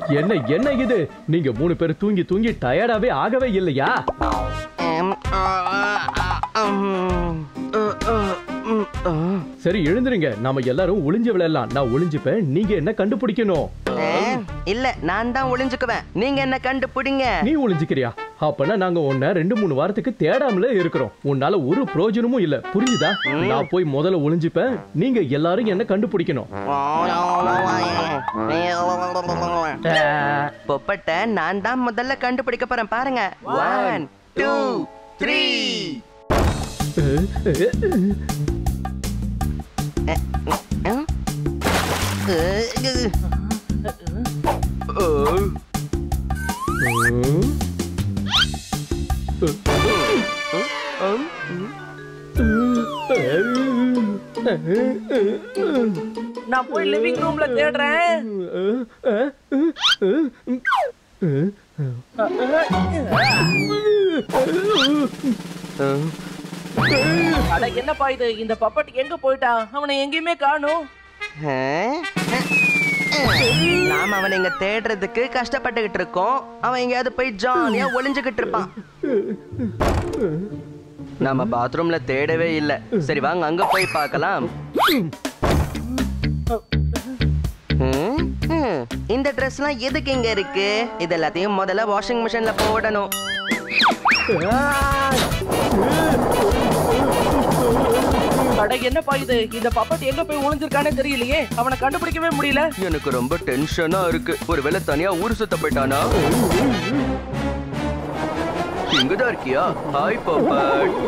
என்ன என்ன இது நீங்க மூணு பேர் தூங்கி தூங்கி டயர்டாவே ஆகவே இல்லையா ம், ஆ, ஆ, ஆ, ம், ஆ, ஆ, ம், ஆ. சரி எழுந்துருங்க நாம எல்லாரும் ஒளிஞ்சு விளையாடலாம் நான் ஒளிஞ்சுப்பேன் நீங்க என்ன கண்டுபிடிக்கணும் ஏ, இல்ல நான் தான் ஒளிஞ்சுக்குவேன் நீங்க என்ன கண்டுபிடிங்க நீ ஒளிஞ்சுக்கிறியா அப்பனா நாங்க உன்னை ரெண்டு மூணு வாரத்துக்கு தேடாமலே இருக்கிறோம் உன்னால ஒரு பிரயோஜனமும் இல்ல புரியுதா நான் போய் முதல்ல ஒளிஞ்சுப்பேன் நீங்க எல்லாரும் என்ன கண்டுபிடிக்கணும் பொப்பட்ட நான் தான் முதல்ல கண்டுபிடிக்க போறேன் பாருங்க ஒன் டூ த்ரீ நான் போய் லிவிங் ரூம்ல தேடுறேன் அட என்னப்பா இது இந்த பப்பட் எங்க போயிட்டான் அவனை எங்கேயுமே காணும் நாம அவனை இங்க தேடுறதுக்கு கஷ்டப்பட்டுகிட்டு இருக்கோம் அவன் எங்கேயாவது போய் ஜாலியா ஒளிஞ்சுகிட்டு இருப்பான் நாம பாத்ரூம்ல தேடவே இல்ல சரி வாங்க அங்க போய் பார்க்கலாம் ம், ம். இந்த ட்ரெஸ்லாம் எதுக்கு இங்க இருக்கு இது எல்லாத்தையும் முதல்ல வாஷிங் மிஷின்ல போடணும் அட என்னப்பா இது இந்த பப்பட் எங்க போய் ஒளிஞ்சிருக்கானே தெரியலையே அவனை கண்டுபிடிக்கவே முடியல எனக்கு ரொம்ப டென்ஷனா இருக்கு ஒருவேளை தனியா ஊர் சுத்த போயிட்டானா இங்கதான் இருக்கியா ஹாய் பாப்பட்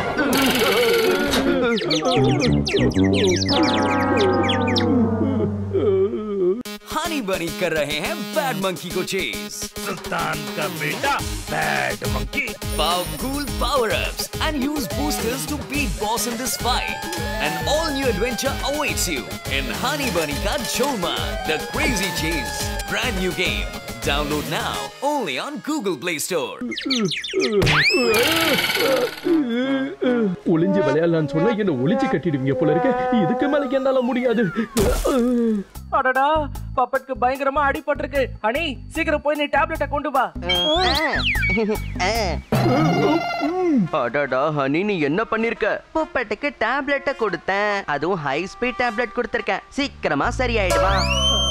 हनी बनी कर रहे हैं बैड मंकी को चेस सुल्तान का बेटा bad monkey Powerful power-ups and use boosters to beat boss in this fight. An all-new adventure awaits you in Honey Bunny Ka Choma, the Crazy Chase. Brand new game. Download now only on Google Play Store. ஒளிஞ்சு விளையாடலாம்னு சொன்னா என்ன ஒளிச்சு கட்டிடுவீங்க போல இருக்கு இதுக்கு மேல என்னால முடியாது அடடா பப்பட்க்கு பயங்கரமா அடிபட்டிருக்கு அனி சீக்கிரம் போய் நீ டேப்லெட்டை கொண்டு வா அடடா ஹனி நீ என்ன பண்ணிருக்க புப்பட்டுக்கு டேப்லெட்ட கொடுத்தேன் அதுவும் ஹை ஸ்பீட் டேப்லெட் கொடுத்திருக்கேன் சீக்கிரமா சரியாயிடுவான்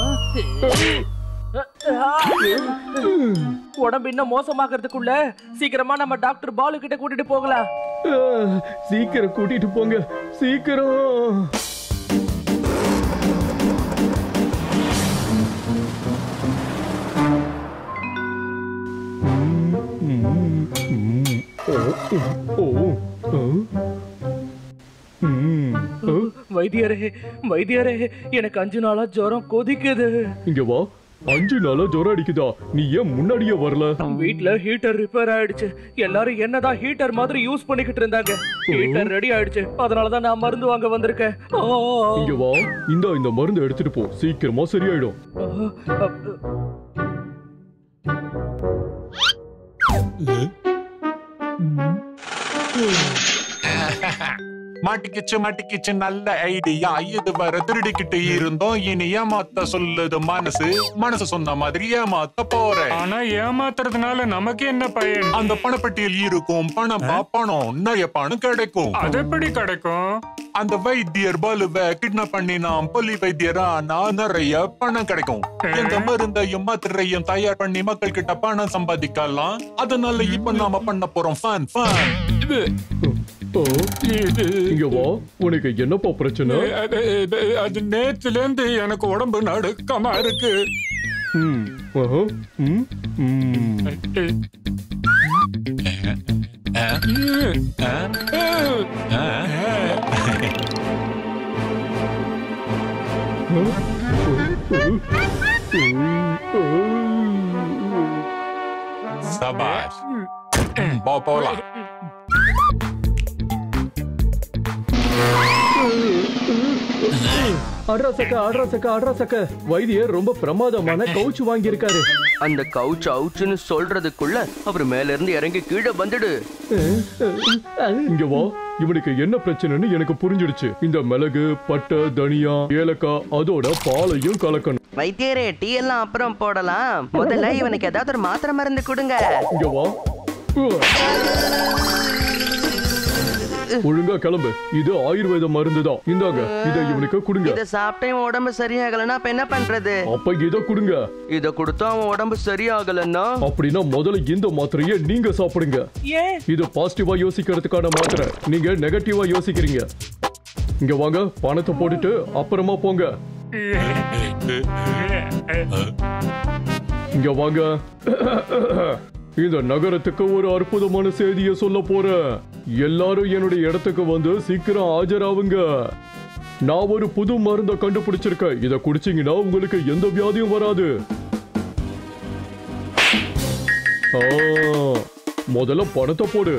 உடம்பு இன்னும் மோசமாகறதுக்குள்ள சீக்கிரமா நம்ம டாக்டர் பாலு கிட்ட கூட்டிட்டு போகலாம் ஆஹ், சீக்கிரம் கூட்டிட்டு போங்க சீக்கிரம் ஓ, ஓ, ம், ஓ, வைத்தியரே வைத்தியரே எனக்கு அஞ்சு நாளா ஜுரம் கொதிக்குது இங்க வா அஞ்சு நாளா ஜுரம் அடிக்குதா நீ ஏன் முன்னாடியே வரல வீட்ல ஹீட்டர் ரிப்பேர் ஆயிடுச்சு எல்லாரும் என்னதான் ஹீட்டர் மாதிரி யூஸ் பண்ணிக்கிட்டு இருந்தாங்க ஹீட்டர் ரெடி ஆயிடுச்சு அதனாலதான் நான் மருந்து வாங்க வந்திருக்கேன் ஆ, இங்க வா இந்த இந்த மருந்து எடுத்துட்டு போ சீக்கிரமா சரியாயிடும் ஆ, ஆ, மாட்டிக்கிச்சு மாட்டிக்கிச்சு நல்ல ஐடியா இதுவரை திருடிக்கிட்டு இருந்தோம் இனி ஏமாத்த சொல்லுது மனசு மனசு சொன்ன மாதிரி ஏமாத்த போறேன் ஆனா ஏமாத்துறதுனால நமக்கு என்ன பயன் அந்த பணப்பட்டியல் இருக்கும் பணம் பா, பணம் நிறைய பணம் கிடைக்கும் அது எப்படி கிடைக்கும் அந்த வைத்தியர் பலுவை கிட்னாப் பண்ணினாம் பொலி வைத்தியரா நான் நிறைய பணம் கிடைக்கும் எந்த மருந்தையும் மாத்திரையும் தயார் பண்ணி மக்கள் கிட்ட பணம் சம்பாதிக்கலாம் அதனால இப்ப நாம பண்ண போறோம் ஃபன் ஃபன் ஓ, இங்க வா உனக்கு என்னப்பா பிரச்சனை அது- அது- அது நேத்துல இருந்து எனக்கு உடம்பு நடுக்கமா இருக்கு ம், ஆஹா, ம், ம். சபாஷ் போ போலாம் அட்ரா சக்க அட்ரா சக்க அட்ரா சக்க வைத்தியர் ரொம்ப பிரமாதமான கவுச் வாங்கி இருக்காரு அந்த கவுச் அவுச்சுன்னு சொல்றதுக்குள்ள அவர் மேல இருந்து இறங்கி கீழே வந்துடு இங்க வா இவனுக்கு என்ன பிரச்சனைன்னு எனக்கு புரிஞ்சிடுச்சு இந்த மிளகு பட்டை தனியா ஏலக்காய் அதோட பாலையும் கலக்கணும் வைத்தியரே டீ எல்லாம் அப்புறம் போடலாம் முதல்ல இவனுக்கு ஏதாவது ஒரு மாத்திரை மருந்து கொடுங்க இங்க வா ஒழுங்கா கிளம்பு இது ஆயுர்வேத மருந்து தான் இந்தாங்க இதை இவனுக்கு கொடுங்க இத சாப்பிட்டு இவன் உடம்பு சரியாகலன்னா அப்ப என்ன பண்றது அப்ப இதை கொடுங்க இத கொடுத்தா அவன் உடம்பு சரியாகலன்னா அப்படின்னா முதல்ல இந்த மாத்திரையை நீங்க சாப்பிடுங்க ஏன் இது பாசிட்டிவா யோசிக்கிறதுக்கான மாத்திரை நீங்க நெகட்டிவா யோசிக்கிறீங்க இங்க வாங்க பணத்தை போட்டுட்டு அப்புறமா போங்க இங்க வாங்க இந்த நகரத்துக்கு ஒரு அற்புதமான செய்தியை சொல்ல போறேன் எல்லாரும் என்னுடைய இடத்துக்கு வந்து சீக்கிரம் ஆஜராவுங்க நான் ஒரு புது மருந்தை கண்டுபிடிச்சிருக்கேன் இதை குடிச்சீங்கன்னா உங்களுக்கு எந்த வியாதியும் வராது ஆ, முதல்ல பணத்தை போடு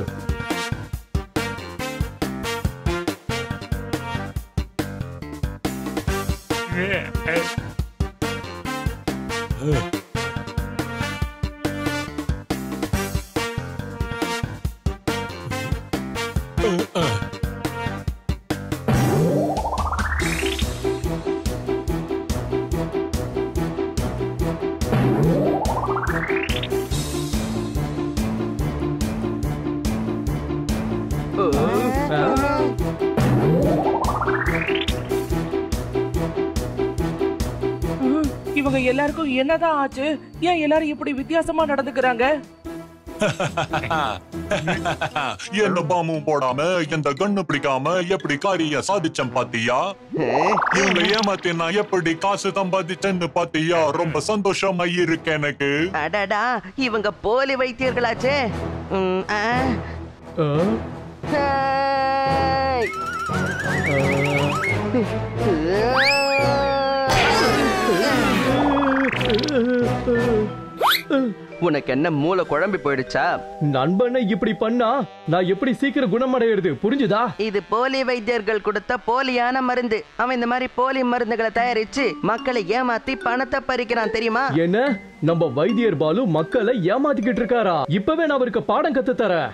இவங்க எல்லாருக்கும் என்னதான் ஆச்சு ஏன் எல்லாரும் இப்படி வித்தியாசமா நடந்துக்கிறாங்க என்ன பாமும் போடாம எந்த கண்ணு பிடிக்காம எப்படி காரிய சாதிச்சேன் பாத்தியா இவங்க ஏமாத்தி நான் எப்படி காசு சம்பாதிச்சேன்னு பாத்தியா ரொம்ப சந்தோஷமா இருக்கு எனக்கு அடடா இவங்க போலி வைத்தியர்களாச்சே ம், ஆ. ஆ, ஹேய். உனக்கு என்ன மூளை குழம்பி போயிடுச்சா நண்பனை இப்படி பண்ணா நான் எப்படி சீக்கிரம் குணமடையிறது புரிஞ்சுதா இது போலி வைத்தியர்கள் கொடுத்த போலியான மருந்து அவன் இந்த மாதிரி போலி மருந்துகளை தயாரிச்சு மக்களை ஏமாத்தி பணத்தை பறிக்கிறான் தெரியுமா என்ன நம்ம வைத்தியர் பாலு மக்களை ஏமாத்திக்கிட்டு இருக்காரா இப்பவே நான் அவருக்கு பாடம் கத்து தரேன்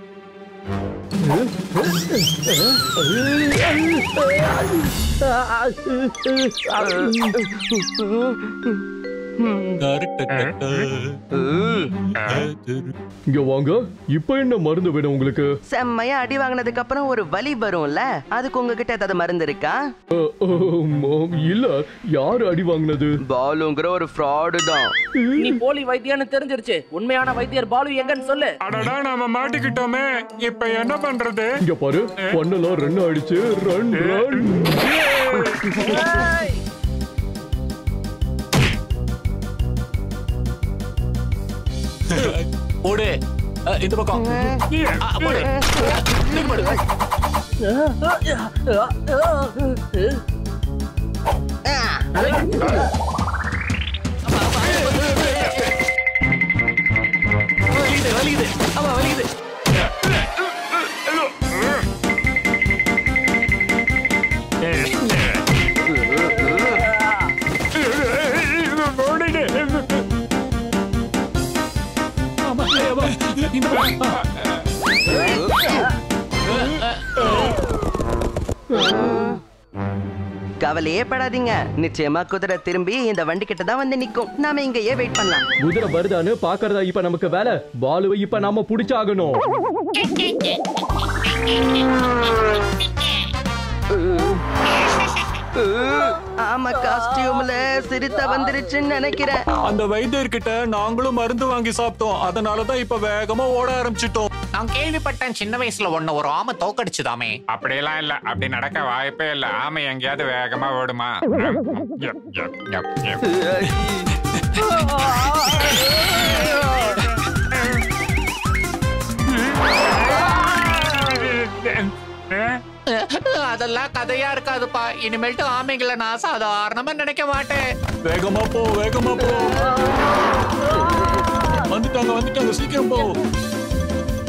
இங்க வாங்க இப்ப என்ன மருந்து வேணும் உங்களுக்கு செம்மையா அடி வாங்கினதுக்கு அப்புறம் ஒரு வலி வரும்ல அதுக்கு உங்ககிட்ட ஏதாவது மருந்து இருக்கா அ, ஆம், இல்ல யாரு அடி வாங்கினது பாலுங்கிற ஒரு ஃப்ராடு தான் நீ போலி வைத்தியன்னு தெரிஞ்சிருச்சு உண்மையான வைத்தியர் பாலு எங்கன்னு சொல்லு அடடா நாம மாட்டிக்கிட்டோமே இப்ப என்ன பண்றது இங்க பாரு பண்ணலாம் ரன் ஆயிடுச்சு ரன் ரன் ஓடு அஹ், இந்த பக்கம் அஹ், போடு. தூக்கி போடு. வலிக்குது வலிக்குது ஆமா வலிக்குது ஆமா ஆமா. இந்த பக்கம். கவலையே படாதீங்க நிச்சயமா குதிரை திரும்பி இந்த வண்டி கிட்ட தான் வந்து நிக்கும் நாம இங்கேயே வெயிட் பண்ணலாம் குதிரை வருதான்னு பாக்குறதா இப்ப நமக்கு வேலை பாலுவை இப்ப நாம புடிச்சாகணும் ஆமா காஸ்டியூம்ல சிரித்த வந்துருச்சுன்னு நினைக்கிறேன் அந்த வைத்தியர்கிட்ட நாங்களும் மருந்து வாங்கி சாப்பிட்டோம் அதனாலதான் இப்ப வேகமா ஓட ஆரம்பிச்சிட்டோம் நான் கேள்விப்பட்டேன் சின்ன வயசுல ஒண்ணு ஒரு ஆமை தோக்கடிச்சுதாமே அப்படியெல்லாம் இல்ல அப்படி நடக்க வாய்ப்பே இல்ல ஆமை எங்கேயாவது வேகமா ஓடுமா யப், யப், யப், யப். அதெல்லாம் கதையா இருக்காதுப்பா இனிமேல்ட்டு ஆமைகளை நான் சாதாரணமா நினைக்க மாட்டேன் வேகமா போ வேகமா போ வந்துட்டாங்க வந்துட்டாங்க சீக்கிரம் போ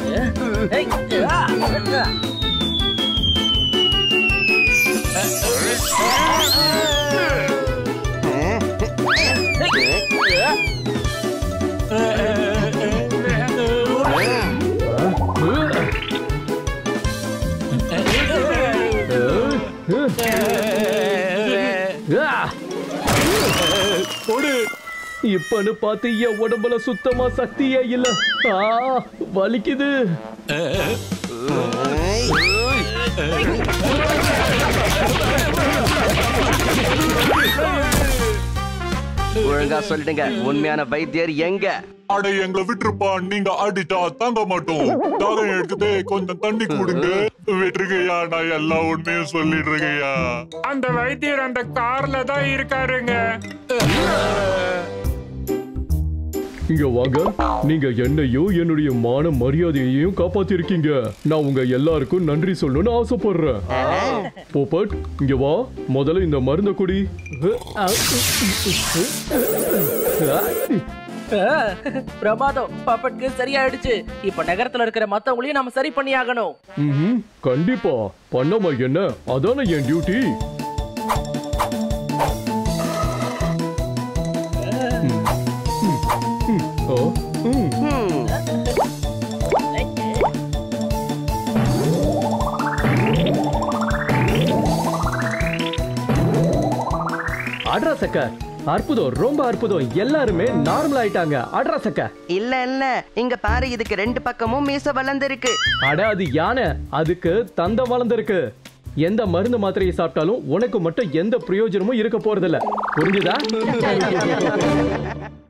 ஏய், ஆ, ஆ. இப்பன்னு பார்த்து என் உடம்புல சுத்தமா சக்தியே இல்ல ஆ வலிக்குது ஒழுங்கா சொல்லிடுங்க உண்மையான வைத்தியர் எங்க அட எங்களை விட்டுருப்பா நீங்க அடிச்சா தாங்க மாட்டோம் தாகம் எடுக்குதே கொஞ்சம் தண்ணி கொடுங்க விட்டுருக்கையா நான் எல்லா உண்மையும் சொல்லிடுறேங்கய்யா அந்த வைத்தியர் அந்த கார்ல தான் இருக்காருங்க இங்க வாங்க நீங்க என்னையும் என்னுடைய மான மரியாதையையும் காப்பாத்திருக்கீங்க நான் உங்க எல்லாருக்கும் நன்றி சொல்லணும்னு ஆசைப்படுறேன் போப்பட் இங்க வா முதல்ல இந்த மருந்த குடி பிரமாதம் பப்பட்க்கு சரியாயிடுச்சு இப்ப நகரத்துல இருக்கிற மத்தவங்களையும் நாம சரி பண்ணி ஆகணும் ம்ஹும், கண்டிப்பா பண்ணாம என்ன அதானே என் டியூட்டி ஆ, ம். அட்ரா சக்க அற்புதம் ரொம்ப அற்புதம் எல்லாருமே நார்மல் ஆயிட்டாங்க அட்ரா சக்க இல்ல இல்ல இங்க பாரு இதுக்கு ரெண்டு பக்கமும் மீச வளர்ந்திருக்கு அட அது யானை அதுக்கு தந்தம் வளர்ந்துருக்கு எந்த மருந்து மாத்திரையை சாப்பிட்டாலும் உனக்கு மட்டும் எந்த பிரயோஜனமும் இருக்க போறதில்ல புரிஞ்சுதா